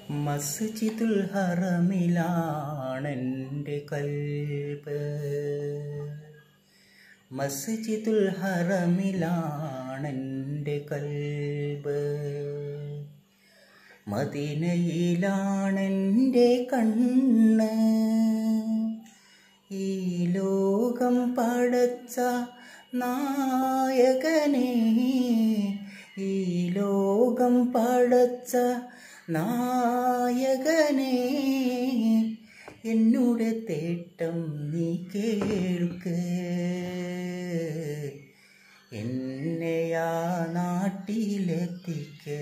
മസ്ജിദുൽ ഹറമിലാണെൻ്റെ കൽബ് മസ്ജിദുൽ ഹറമിലാണെൻ്റെ കൽബ് മദീനയിലാണെൻ്റെ കണ്ണ് ഈ ലോകം പടച്ച നായകനെ ഈ ലോകം പടച്ച നായകനെ എന്നുടെ തേട്ടം നീ കേൾക്ക് എന്നെയാ നാട്ടിലെത്തിക്ക്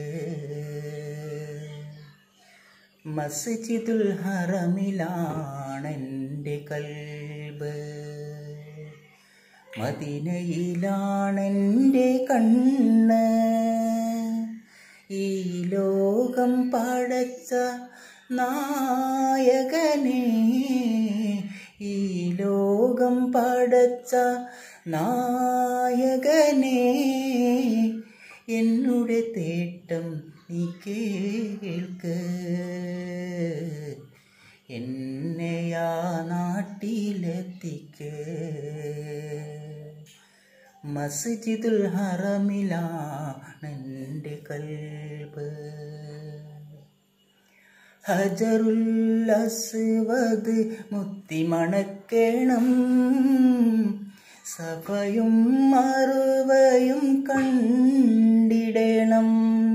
മസ്ജിദുൽ ഹറമിലാണെൻ്റെ കൽബ് മദീനയിലാണെൻ്റെ കണ്ണ് ഈ ലോകം പടച്ച നായകനെ ഈ ലോകം പടച്ച നായകനെ എന്നുടെ തേട്ടം നീ കേൾക്ക് എന്നെയാ നാട്ടിലെത്തിക്ക് മസ്ജിദുൽ ഹറമിലാണെൻ്റെ കൽബ് ഹജറുൽ അസ്വദ് മുത്തി മണക്കേണം സഭയും മറുവയും കണ്ടിടണം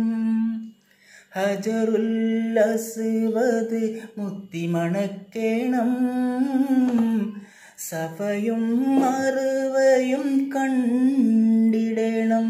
ഹജറുൽ അസ്വദ് മുത്തി മണക്കേണം സഭയും മറുവയും കണ്ടിടണം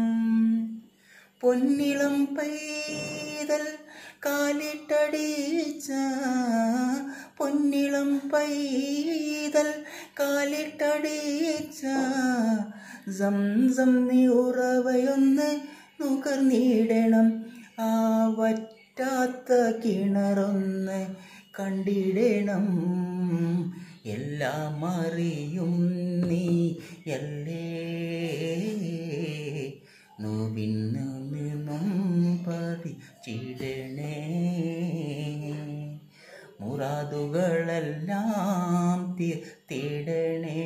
പൊന്നിളം പൈതൽ കാലിട്ടടിച്ച പൊന്നിളം പൈതൽ കാലിട്ടടിച്ച സംസം നീ ഉറവയൊന്ന് നുകർന്നിടണം ആ വറ്റാത്ത കിണറൊന്ന് കണ്ടിടണം എല്ലാം അറിയും നീ അല്ലേ നോവിന്നു നിന്നും പതിച്ചിടണേ മുറാദുകളെല്ലാം തീർത്തിടണേ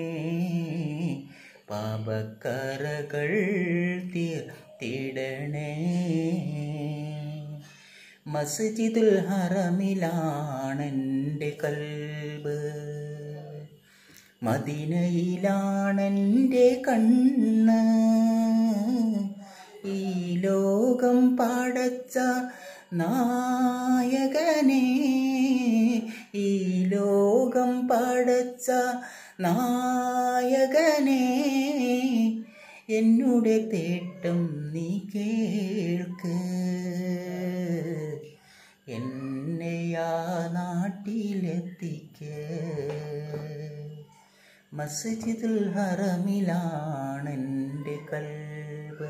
പാപക്കറകൾ തീർത്തിടണേ മസ്ജിദുൽ ഹറമിലാണെൻ്റെ കൽബ് മദീനയിലാണെൻ്റെ കണ്ണ് ഈ ലോകം പടച്ച നായകനെ ഈ ലോകം പടച്ച നായകനെ എന്നുടെ തേട്ടം നീ കേൾക്ക് എന്നെയാ നാട്ടിലെത്തിക്ക് മസ്ജിദുൽ ഹറമിലാണെൻ്റെ കൽബ്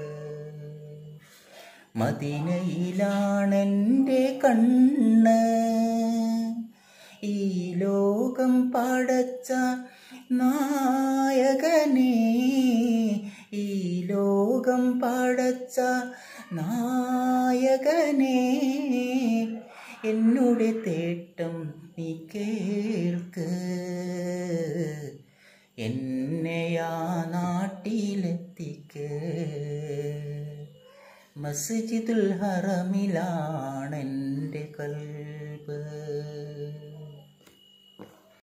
മദീനയിലാണെൻ്റെ കണ്ണ് ഈ ലോകം പടച്ച നായകനെ ഈ ലോകം പടച്ച നായകനെ എന്നുടെ തേട്ടം നീ കേൾക്ക് എന്നെയാ നാട്ടിലെത്തിക്ക് മസ്ജിദുൽ ഹറമിലാണെൻ്റെ കൽബ്